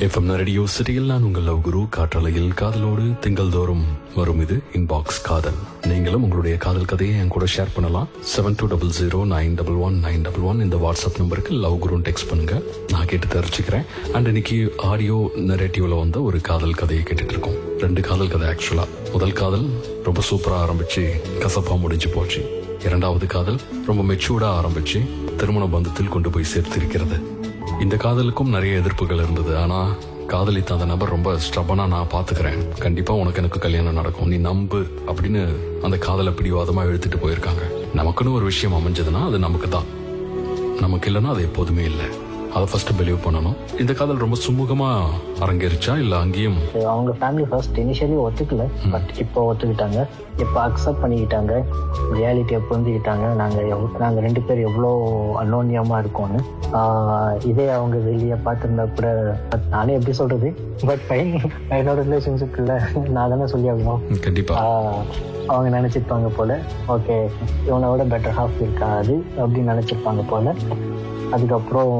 FM radio சிட்டியில் நான் உங்கள் லவ் குரு காற்றலையில் காதலோடு திங்கள் தோறும் வரும் இது இன்பாக்ஸ் காதல் நீங்களும் உங்களுடைய காதல் கதையை என் கூட ஷேர் பண்ணலாம் seven two double zero nine double one nine double one இந்த வாட்ஸ்அப் நம்பருக்கு லவ் குருன்னு டெக்ஸ்ட் பண்ணுங்க நான் கேட்டு தெரிஞ்சுக்கிறேன் அண்ட் இன்னைக்கு ஆடியோ நெரேட்டிவ்ல வந்த ஒரு காதல் கதையை கேட்டுட்டு இருக்கோம் ரெண்டு காதல் கதை ஆக்சுவலா முதல் காதல் ரொம்ப சூப்பரா ஆரம்பிச்சு கசப்பா முடிஞ்சு போச்சு இரண்டாவது காதல் ரொம்ப மெச்சூர்டா ஆரம்பிச்சு திருமண பந்தத்தில் கொண்டு போய் சேர்த்திருக்கிறது இந்த காதலுக்கும் நிறைய எதிர்ப்புகள் இருந்தது ஆனா காதலித்த அந்த நபர் ரொம்ப ஸ்டபனா நான் பாத்துக்கிறேன் கண்டிப்பா உனக்கு எனக்கு கல்யாணம் நடக்கும் நீ நம்பு அப்படின்னு அந்த காதலை பிடிவாதமா இழுத்துட்டு போயிருக்காங்க நமக்குன்னு ஒரு விஷயம் அமைஞ்சதுன்னா அது நமக்கு தான் நமக்கு இல்லைன்னா அது எப்போதுமே இல்லை அதை ஃபர்ஸ்ட் பிலீவ் பண்ணணும் இந்த காதல் ரொம்ப சுமூகமா அரங்கேறிச்சா இல்ல அங்கேயும் அவங்க ஃபேமிலி ஃபர்ஸ்ட் இனிஷியலி ஒத்துக்கல பட் இப்போ ஒத்துக்கிட்டாங்க இப்போ அக்செப்ட் பண்ணிக்கிட்டாங்க ரியாலிட்டியை புரிஞ்சுக்கிட்டாங்க நாங்க எவ்- நாங்க ரெண்டு பேர் எவ்வளோ அன்னோன்யமா இருக்கோம்னு ஆஹ் இதே அவங்க வெளியே பார்த்துருந்தா கூட but நானே எப்படி சொல்றது பட் பையன் என்னோட ரிலேஷன்ஷிப்ல நான் தானே சொல்லி ஆகணும் கண்டிப்பா ஆஹ் அவங்க நினைச்சிருப்பாங்க போல ஓகே இவனை விட பெட்டர் ஹாஃப் இருக்காது அப்படின்னு நினைச்சிருப்பாங்க போல அதுக்கப்புறம்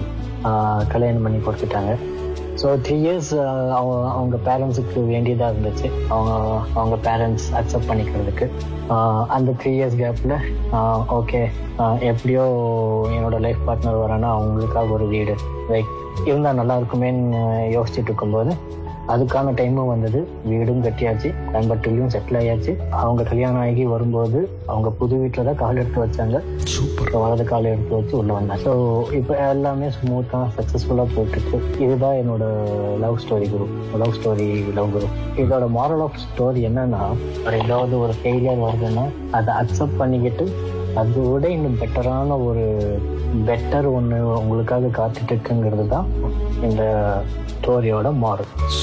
ஆஹ் கல்யாணம் பண்ணி கொடுத்துட்டாங்க ஸோ த்ரீ இயர்ஸ் அவங்க பேரண்ட்ஸுக்கு வேண்டியதாக இருந்துச்சு அவங்க அவங்க பேரண்ட்ஸ் அக்செப்ட் பண்ணிக்கிறதுக்கு ஆஹ் அந்த த்ரீ இயர்ஸ் கேப்பில் ஓகே எப்படியோ என்னோட லைஃப் பார்ட்னர் வரானா அவங்களுக்காக ஒரு வீடு லைக் இருந்தால் நல்லா இருக்குமேன்னு யோசிச்சுட்டு இருக்கும்போது அதுக்கான டைமும் வந்தது வீடும் கட்டியாச்சு கோயம்புத்தூர்லயும் செட்டில் ஆயாச்சு அவங்க கல்யாணம் ஆகி வரும்போது அவங்க புது வீட்டில் தான் கால் எடுத்து வச்சாங்க சூப்பர் இப்போ வலது கால் எடுத்து வச்சு உள்ள வந்தாங்க ஸோ இப்போ எல்லாமே ஸ்மூத்தாக சக்ஸஸ்ஃபுல்லாக போயிட்டுருக்கு இதுதான் என்னோட love story Guru love story love Guru இதோட மாரல் ஆஃப் ஸ்டோரி என்னன்னா ஒரு ஏதாவது ஒரு ஃபெயிலியர் வருதுன்னா அதை அக்செப்ட் பண்ணிக்கிட்டு அதை விட இன்னும் பெட்டரான ஒரு பெட்டர் ஒன்று உங்களுக்காக காத்துட்டு இருக்குங்கிறது தான் இந்த ஸ்டோரியோட மாரல்